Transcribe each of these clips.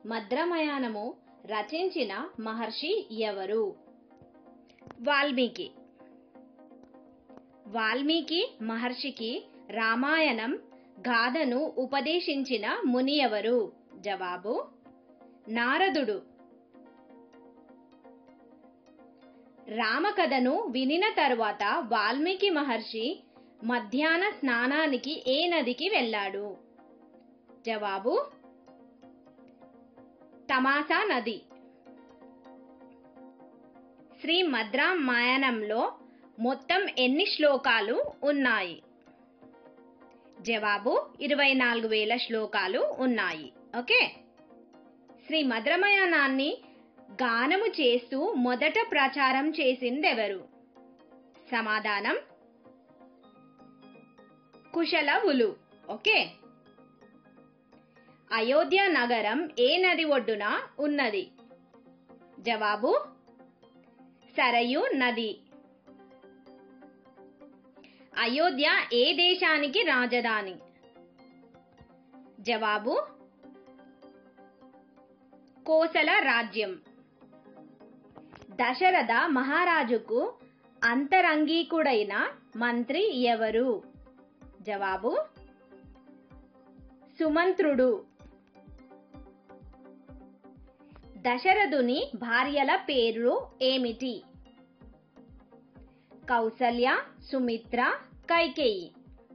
మద్రమయానము రచించిన మహర్షి ఎవరు వాల్మీకి వాల్మీకి మహర్షికి రామాయణం గాథను ఉపదేశించిన ముని ఎవరు జవాబు నారదుడు రామకథను వినిన తరువాత వాల్మీకి మహర్షి మధ్యాహ్న స్నానానికి ఏ నదికి వెళ్ళాడు జవాబు తమాసా నది శ్రీ మద్రామాయణంలో మొత్తం ఎన్ని శ్లోకాలు ఉన్నాయి జవాబు ఇరవై నాలుగు వేల శ్లోకాలు ఉన్నాయి ఓకే శ్రీ మద్రమయానాన్ని గానము చేస్తూ మొదట ప్రచారం చేసిందెవరు సమాధానం కుశలవులు ఓకే అయోధ్య నగరం ఏ నది ఒడ్డున ఉన్నది జవాబు సరయు నది అయోధ్య ఏ దేశానికి రాజధాని జవాబు కోసల రాజ్యం దశరథ మహారాజుకు అంతరంగీకుడైన మంత్రి ఎవరు జవాబు సుమంత్రుడు దశరథుని భార్యల పేర్లు ఏమిటి కౌసల్య సుమిత్ర కైకేయి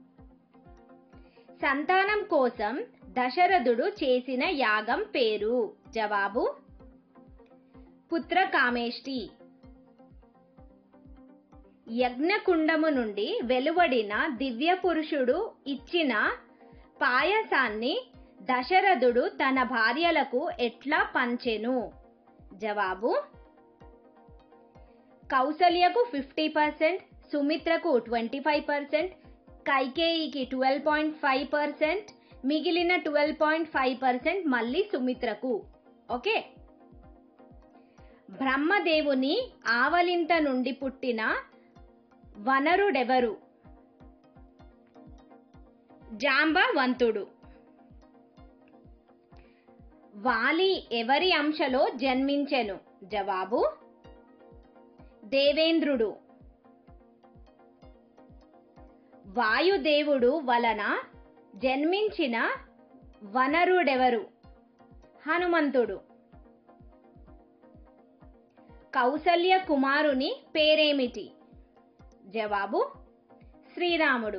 సంతానం కోసం దశరథుడు చేసిన యాగం పేరు జవాబు పుత్రకామేష్టి యజ్ఞకుండము నుండి వెలువడిన దివ్య పురుషుడు ఇచ్చిన పాయసాన్ని దశరథుడు తన భార్యలకు ఎట్లా పంచెను జవాబు కౌసల్యకు ఫిఫ్టీ పర్సెంట్ సుమిత్రకు ట్వంటీ ఫైవ్ పర్సెంట్ కైకేయికి ట్వెల్వ్ పాయింట్ ఫైవ్ పర్సెంట్ మిగిలిన ట్వెల్వ్ పాయింట్ ఫైవ్ పర్సెంట్ మళ్ళీ సుమిత్రకు ఓకే బ్రహ్మదేవుని ఆవలింత నుండి పుట్టిన వనరుడెవరు జాంబవంతుడు వాలి ఎవరి అంశలో జన్మించెను జవాబు దేవేంద్రుడు వాయుదేవుడు వలన జన్మించిన వనరుడెవరు హనుమంతుడు కౌసల్య కుమారుని పేరేమిటి జవాబు శ్రీరాముడు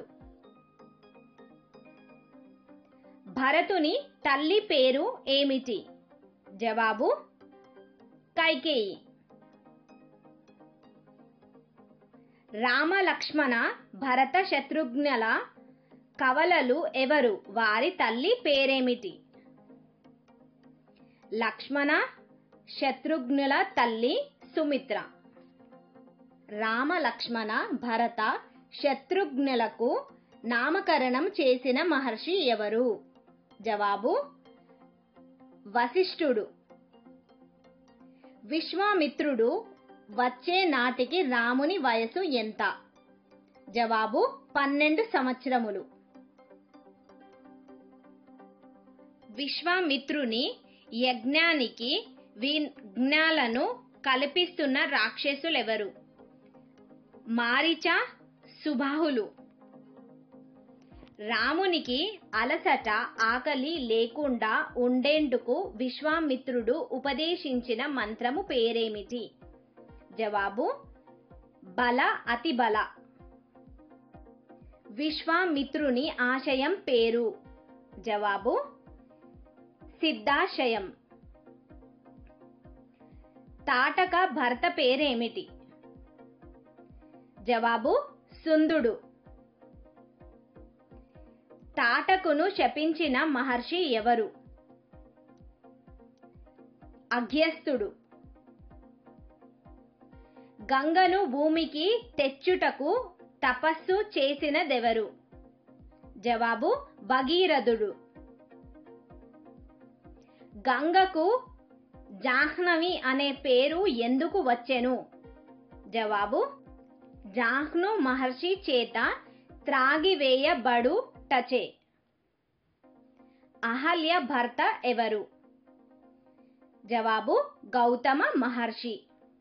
భరతుని తల్లి పేరు ఏమిటి జవాబు కైకేయి రామ లక్ష్మణ భరత శత్రుఘ్నుల కవలలు ఎవరు వారి తల్లి పేరేమిటి లక్ష్మణ శత్రుఘ్నుల తల్లి సుమిత్ర రామ లక్ష్మణ భరత శత్రుఘ్నులకు నామకరణం చేసిన మహర్షి ఎవరు జవాబు వశిష్ఠుడు విశ్వామిత్రుడు వచ్చే నాటికి రాముని వయసు ఎంత జవాబు పన్నెండు సంవత్సరములు విశ్వామిత్రుని యజ్ఞానికి విఘ్నాలను కల్పిస్తున్న రాక్షసులెవరు మారిచ సుబాహులు రామునికి అలసట ఆకలి లేకుండా ఉండేందుకు విశ్వామిత్రుడు ఉపదేశించిన మంత్రము పేరేమిటి జవాబు బల అతి బల విశ్వామిత్రుని ఆశయం పేరు జవాబు సిద్ధాశయం తాటక భర్త పేరేమిటి జవాబు సుందుడు తాటకును శపించిన మహర్షి ఎవరు అగ్యస్తుడు గంగను భూమికి తెచ్చుటకు తపస్సు చేసినదెవరు జవాబు భగీరథుడు గంగకు జాహ్నవి అనే పేరు ఎందుకు వచ్చెను జవాబు జాహ్ను మహర్షి చేత త్రాగివేయబడు టచే అహల్య భర్త ఎవరు జవాబు గౌతమ మహర్షి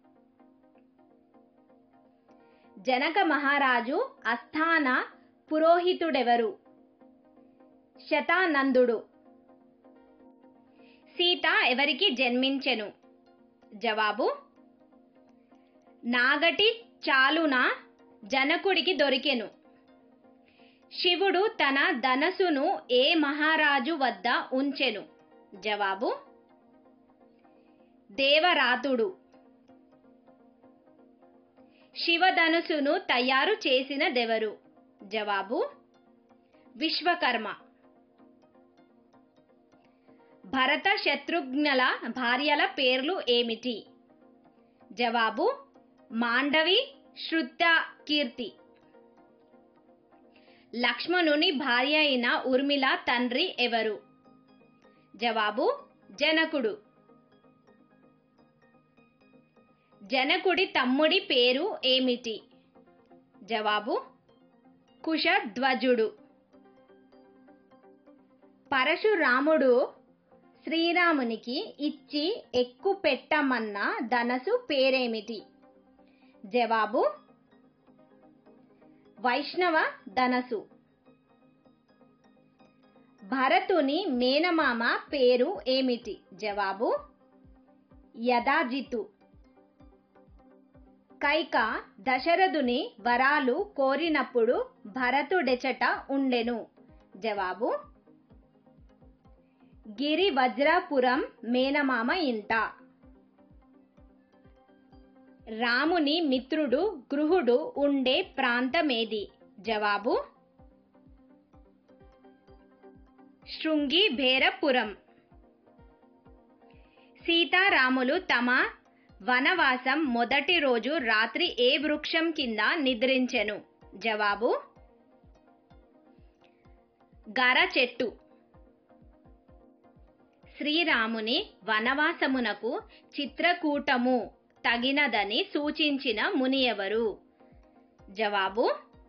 జనక మహారాజు అస్థాన పురోహితుడెవరు శతానందుడు సీత ఎవరికి జన్మించెను జవాబు నాగటి చాలున జనకుడికి దొరికెను శివుడు తన ధనసును ఏ మహారాజు వద్ద ఉంచెను జవాబు దేవరాతుడు శివధనుసును తయారు చేసినదెవరు జవాబు విశ్వకర్మ భరత శత్రుఘ్నుల భార్యల పేర్లు ఏమిటి జవాబు మాండవి శృత కీర్తి లక్ష్మణుని భార్య అయిన ఉర్మిళ తండ్రి ఎవరు జవాబు జనకుడు జనకుడి తమ్ముడి పేరు ఏమిటి జవాబు కుశధ్వజుడు పరశురాముడు శ్రీరామునికి ఇచ్చి ఎక్కు పెట్టమన్న ధనసు పేరేమిటి జవాబు వైష్ణవ ధనసు భరతుని మేనమామ పేరు ఏమిటి జవాబు యదాజితు కైక దశరథుని వరాలు కోరినప్పుడు భరతుడెచట ఉండెను జవాబు గిరి వజ్రాపురం మేనమామ ఇంట రాముని మిత్రుడు గృహుడు ఉండే ప్రాంతమేది జవాబు శృంగి భేరపురం సీతారాములు తమ వనవాసం మొదటి రోజు రాత్రి ఏ వృక్షం కింద నిద్రించెను జవాబు గర చెట్టు శ్రీరాముని వనవాసమునకు చిత్రకూటము తగినదని సూచించిన ముని ఎవరు జవాబు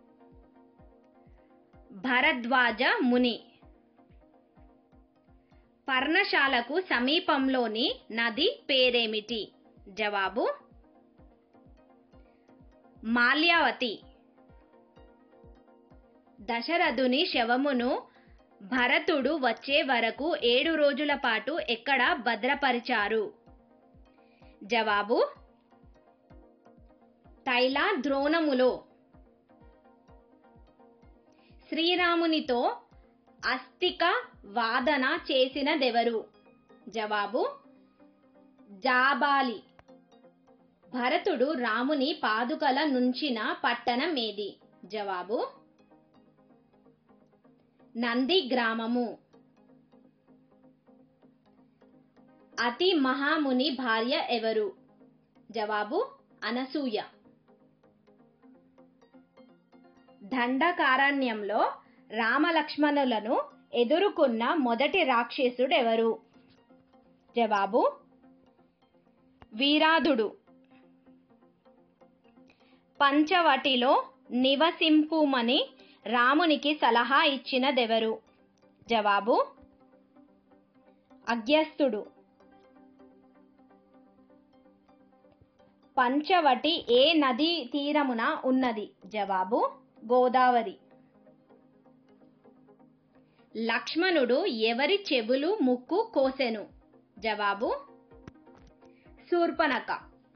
భరద్వాజ ముని పర్ణశాలకు సమీపంలోని నది పేరేమిటి జవాబు మాల్యావతి దశరథుని శవమును భరతుడు వచ్చే వరకు ఏడు రోజుల పాటు ఎక్కడ భద్రపరిచారు జవాబు తైలా ద్రోణములో శ్రీరామునితో అస్థిక వాదన చేసినదెవరు జవాబు జాబాలి భరతుడు రాముని పాదుకల నుంచిన పట్టణం ఏది జవాబు నంది గ్రామము అతి మహాముని భార్య ఎవరు జవాబు అనసూయ దండకారణ్యంలో రామలక్ష్మణులను ఎదుర్కొన్న మొదటి రాక్షసుడెవరు జవాబు వీరాధుడు పంచవటిలో నివసింపుమని రామునికి సలహా ఇచ్చినదెవరు జవాబు అగ్యస్తుడు పంచవటి ఏ నదీ తీరమున ఉన్నది జవాబు గోదావరి లక్ష్మణుడు ఎవరి చెవులు ముక్కు కోసెను జవాబు శూర్పణక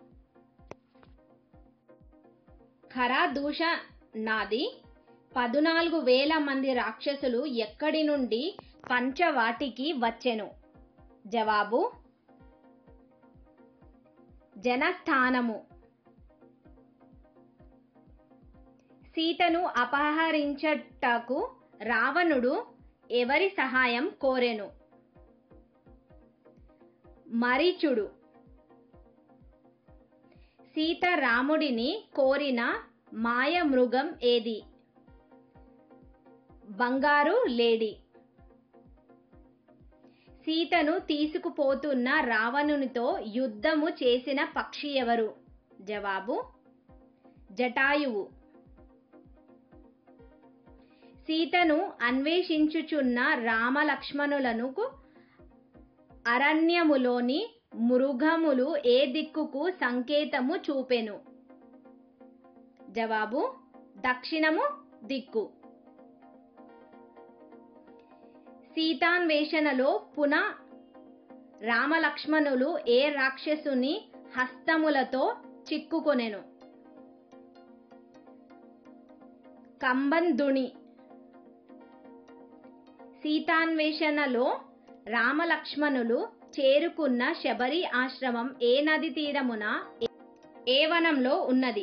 ఖరాదూష నాది పదునాలుగు వేల మంది రాక్షసులు ఎక్కడి నుండి పంచవాటికి వచ్చెను జవాబు జనస్థానము సీతను అపహరించటకు రావణుడు ఎవరి సహాయం కోరెను మరీచుడు సీత రాముడిని కోరిన మాయ మృగం ఏది బంగారు లేడి సీతను తీసుకుపోతున్న రావణునితో యుద్ధము చేసిన పక్షి ఎవరు జవాబు జటాయువు సీతను అన్వేషించుచున్న రామలక్ష్మణులను అరణ్యములోని మృగములు ఏ దిక్కుకు సంకేతము చూపెను జవాబు దక్షిణము దిక్కు సీతాన్వేషణలో పునః రామలక్ష్మణులు ఏ రాక్షసుని హస్తములతో చిక్కుకొనెను కంబంధుని సీతాన్వేషణలో రామలక్ష్మణులు చేరుకున్న శబరి ఆశ్రమం ఏ నది తీరమున ఏ వనంలో ఉన్నది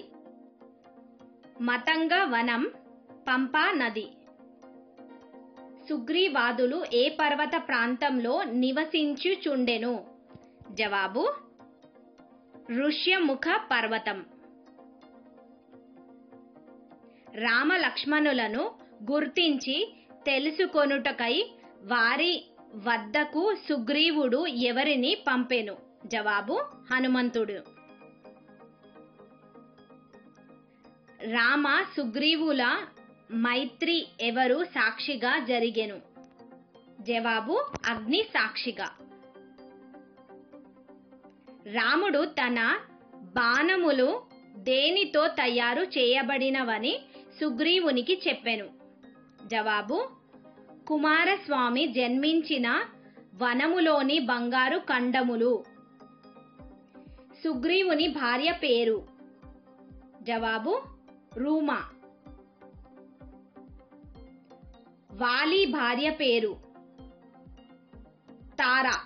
మతంగ వనం పంపా నది సుగ్రీవాదులు ఏ పర్వత ప్రాంతంలో నివసించుచుండెను జవాబు ఋష్యముఖ పర్వతం రామ లక్ష్మణులను గుర్తించి తెలుసుకొనుటకై వారి వద్దకు సుగ్రీవుడు ఎవరిని పంపెను జవాబు హనుమంతుడు రామ సుగ్రీవుల మైత్రి ఎవరు సాక్షిగా జరిగెను జవాబు అగ్ని సాక్షిగా రాముడు తన బాణములు దేనితో తయారు చేయబడినవని సుగ్రీవునికి చెప్పెను జవాబు కుమారస్వామి జన్మించిన వనములోని బంగారు కండములు సుగ్రీవుని భార్య పేరు జవాబు రూమా వాలి భార్య పేరు తారా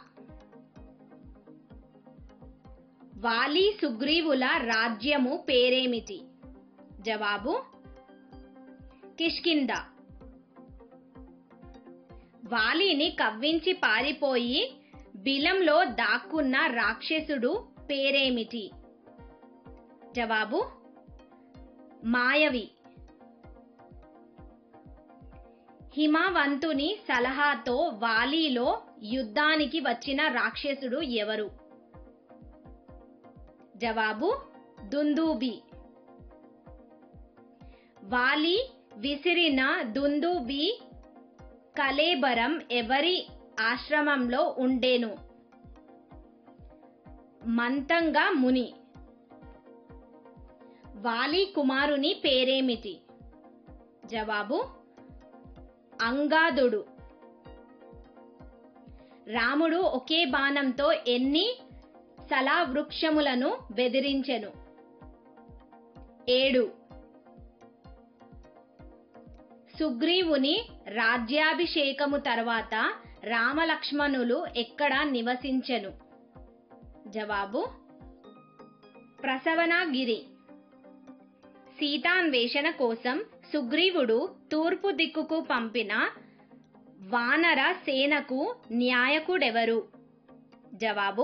వాలి సుగ్రీవుల రాజ్యము పేరేమిటి జవాబు కిష్కింద వాలిని కవ్వించి పారిపోయి బిలంలో దాక్కున్న రాక్షసుడు పేరేమిటి జవాబు మాయవి హిమవంతుని సలహాతో వాలీలో యుద్ధానికి వచ్చిన రాక్షసుడు ఎవరు జవాబు దుందూబి వాలి విసిరిన దుందూబి కలేబరం ఎవరి ఆశ్రమంలో ఉండేను మంతంగా ముని వాలి కుమారుని పేరేమిటి జవాబు అంగాదుడు రాముడు ఒకే బాణంతో ఎన్ని సలావృక్షములను బెదిరించెను ఏడు సుగ్రీవుని రాజ్యాభిషేకము తర్వాత రామలక్ష్మణులు ఎక్కడ నివసించెను జవాబు ప్రసవనాగిరి సీతాన్వేషణ కోసం సుగ్రీవుడు తూర్పు దిక్కుకు పంపిన వానర సేనకు న్యాయకుడెవరు జవాబు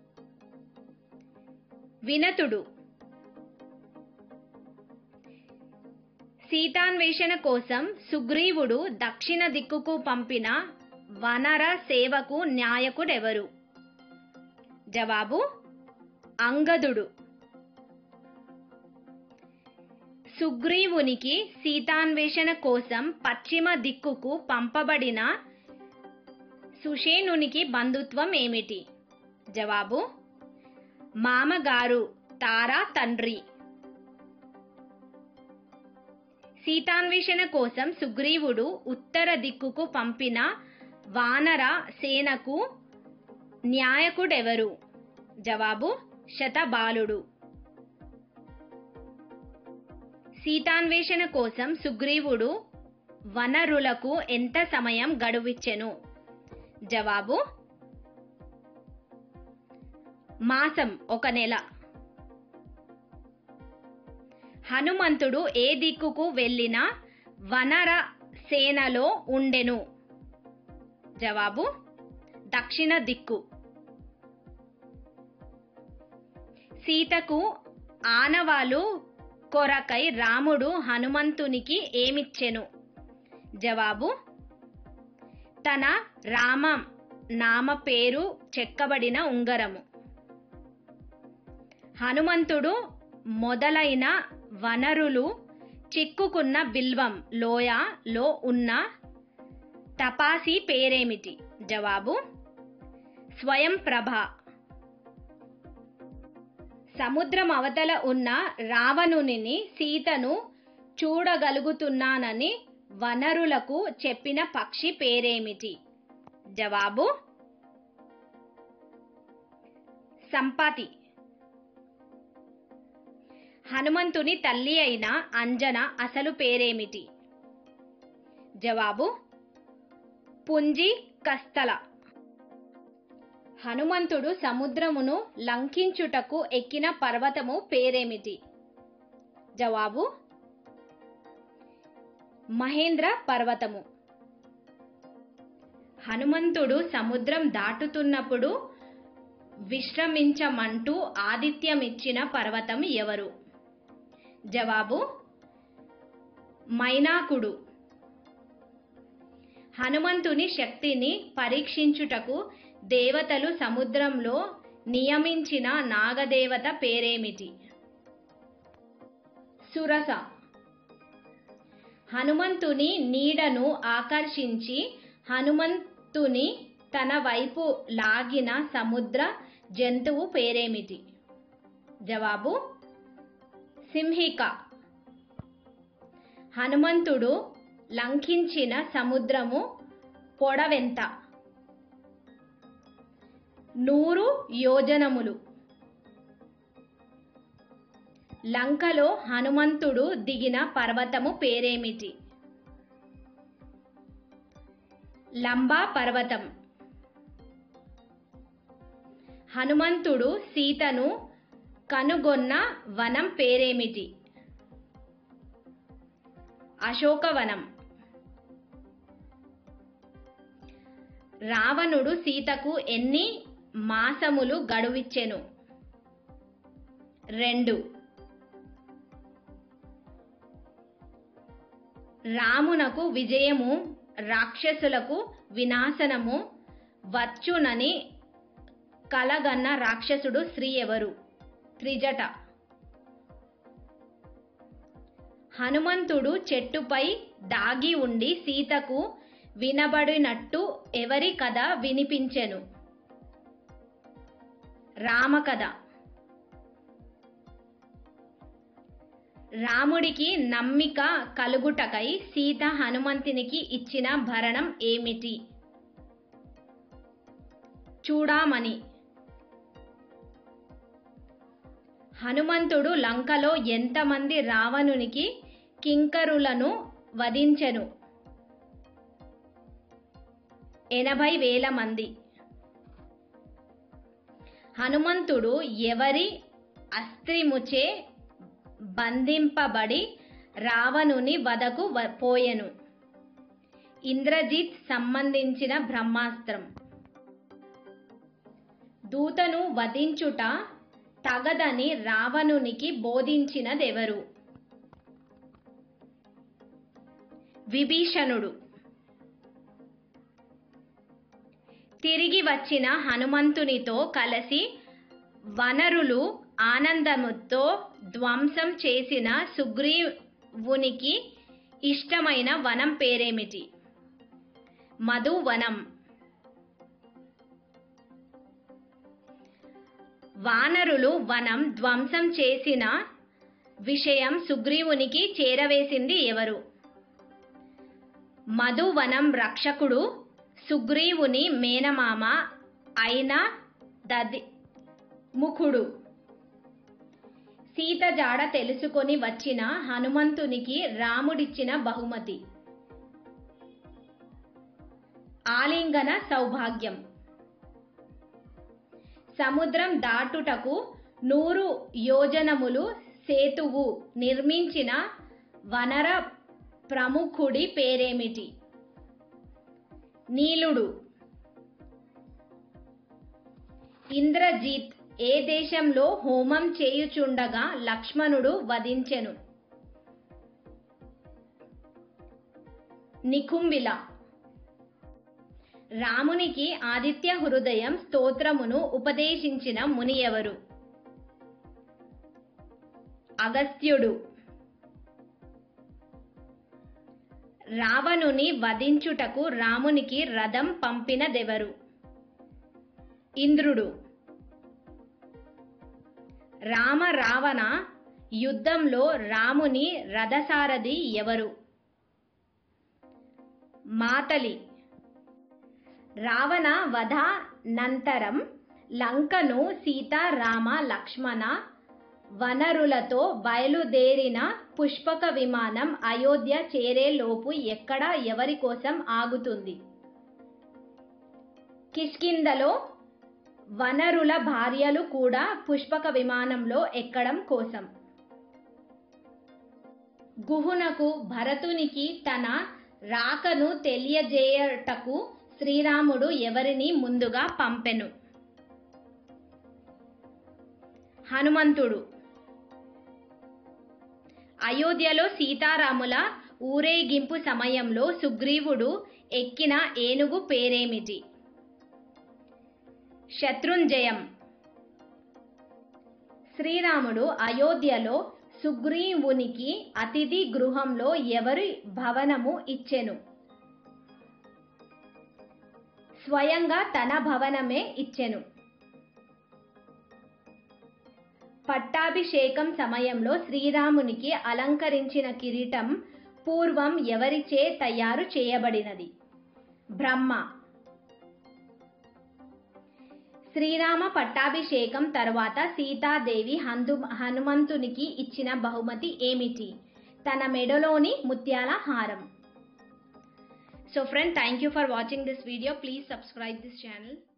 వినతుడు సీతాన్వేషణ కోసం సుగ్రీవుడు దక్షిణ దిక్కుకు పంపిన వనర సేవకు న్యాయకుడెవరు జవాబు అంగదుడు సుగ్రీవునికి సీతాన్వేషణ కోసం పశ్చిమ దిక్కుకు పంపబడిన సుషేనునికి బంధుత్వం ఏమిటి జవాబు మామగారు తారా తండ్రి సీతాన్వేషణ కోసం సుగ్రీవుడు ఉత్తర దిక్కుకు పంపిన వానర సేనకు న్యాయకుడెవరు జవాబు శతబాలుడు సీతాన్వేషణ కోసం సుగ్రీవుడు వనరులకు ఎంత సమయం గడువిచ్చెను జవాబు మాసం ఒక నెల హనుమంతుడు ఏ దిక్కుకు వెళ్ళినా వనర సేనలో ఉండెను జవాబు దక్షిణ దిక్కు సీతకు ఆనవాలు కొరకై రాముడు హనుమంతునికి ఏమిచ్చెను జవాబు తన రామ నామ పేరు చెక్కబడిన ఉంగరము హనుమంతుడు మొదలైన వనరులు చిక్కుకున్న బిల్వం లోయలో ఉన్న తపాసి పేరేమిటి జవాబు స్వయం ప్రభ సముద్రం అవతల ఉన్న రావణునిని సీతను చూడగలుగుతున్నానని వనరులకు చెప్పిన పక్షి పేరేమిటి జవాబు సంపాతి హనుమంతుని తల్లి అయిన అంజన అసలు పేరేమిటి జవాబు పుంజి కస్తల హనుమంతుడు సముద్రమును లంకించుటకు ఎక్కిన పర్వతము పేరేమిటి జవాబు మహేంద్ర పర్వతము హనుమంతుడు సముద్రం దాటుతున్నప్పుడు విశ్రమించమంటూ ఆతిథ్యమిచ్చిన పర్వతం ఎవరు జవాబు మైనాకుడు హనుమంతుని శక్తిని పరీక్షించుటకు దేవతలు సముద్రంలో నియమించిన నాగదేవత పేరేమిటి సురస హనుమంతుని నీడను ఆకర్షించి హనుమంతుని తన వైపు లాగిన సముద్ర జంతువు పేరేమిటి జవాబు సింహిక హనుమంతుడు లంకించిన సముద్రము పొడవెంత నూరు యోజనములు లంకలో హనుమంతుడు దిగిన పర్వతము పేరేమిటి లంబా పర్వతం హనుమంతుడు సీతను కనుగొన్న వనం పేరేమిటి అశోకవనం రావణుడు సీతకు ఎన్ని మాసములు గడువిచ్చెను రెండు రామునకు విజయము రాక్షసులకు వినాశనము వచ్చునని కలగన్న రాక్షసుడు స్త్రీ ఎవరు త్రిజట హనుమంతుడు చెట్టుపై దాగి ఉండి సీతకు వినబడినట్టు ఎవరి కథ వినిపించెను రామకథ రాముడికి నమ్మిక కలుగుటకై సీత హనుమంతునికి ఇచ్చిన భరణం ఏమిటి చూడామని హనుమంతుడు లంకలో ఎంతమంది రావణునికి కింకరులను వధించెను ఎనభై వేల మంది హనుమంతుడు ఎవరి అస్త్రిముచే బంధింపబడి రావణుని వదకు వ- పోయెను ఇంద్రజిత్ సంబంధించిన బ్రహ్మాస్త్రం దూతను వధించుట తగదని రావణునికి బోధించినదెవరు విభీషణుడు తిరిగి వచ్చిన హనుమంతునితో కలిసి వనరులు ఆనందముతో ధ్వంసం చేసిన సుగ్రీవునికి ఇష్టమైన వనం పేరేమిటి మధువనం వానరులు వనం ధ్వంసం చేసిన విషయం సుగ్రీవునికి చేరవేసింది ఎవరు మధువనం రక్షకుడు సుగ్రీవుని మేనమామ అయిన దది ముఖుడు సీత జాడ తెలుసుకొని వచ్చిన హనుమంతునికి రాముడిచ్చిన బహుమతి ఆలింగన సౌభాగ్యం సముద్రం దాటుటకు నూరు యోజనములు సేతువు నిర్మించిన వనర ప్రముఖుడి పేరేమిటి నీలుడు ఇంద్రజిత్ ఏ దేశంలో హోమం చేయుచుండగా లక్ష్మణుడు వధించెను నికుంబిల రామునికి ఆదిత్య హృదయం స్తోత్రమును ఉపదేశించిన ముని ఎవరు అగస్త్యుడు రావణుని వధించుటకు రామునికి రథం పంపినదెవరు ఇంద్రుడు రామ రావణ యుద్ధంలో రాముని రథసారథి ఎవరు మాతలి రావణ వధ నంతరం లంకను సీత రామ లక్ష్మణ వనరులతో బయలుదేరిన పుష్పక విమానం అయోధ్య చేరేలోపు ఎక్కడ ఎవరి కోసం ఆగుతుంది కిష్కిందలో వనరుల భార్యలు కూడా పుష్పక విమానంలో ఎక్కడం కోసం గుహునకు భరతునికి తన రాకను తెలియజేయటకు శ్రీరాముడు ఎవరిని ముందుగా పంపెను హనుమంతుడు అయోధ్యలో సీతారాముల ఊరేగింపు సమయంలో సుగ్రీవుడు ఎక్కిన ఏనుగు పేరేమిటి శత్రుంజయం శ్రీరాముడు అయోధ్యలో సుగ్రీవునికి అతిథి గృహంలో ఎవరి భవనము ఇచ్చెను స్వయంగా తన భవనమే ఇచ్చెను పట్టాభిషేకం సమయంలో శ్రీరామునికి అలంకరించిన కిరీటం పూర్వం ఎవరిచే తయారు చేయబడినది బ్రహ్మ శ్రీరామ పట్టాభిషేకం తర్వాత సీతాదేవి హందు హనుమంతునికి ఇచ్చిన బహుమతి ఏమిటి తన మెడలోని ముత్యాల హారం so friend thank you for watching this video please subscribe this channel